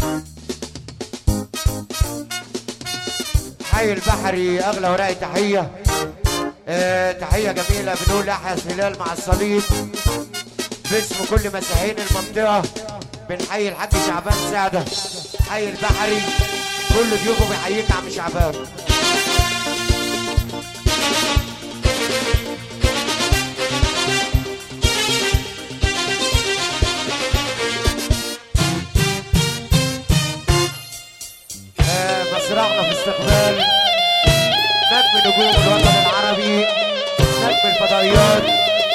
حي البحري اغلى وراء تحيه آه تحيه جميله بنقول احيا هلال مع الصليب باسم كل مسيحيين المنطقه بنحيي الحاج شعبان سعده حي البحري كل ضيوفه بيحييك يا عم شعبان آه، مسرحنا في استقبال نجم نجوم الوطن العربي نجم الفضائيات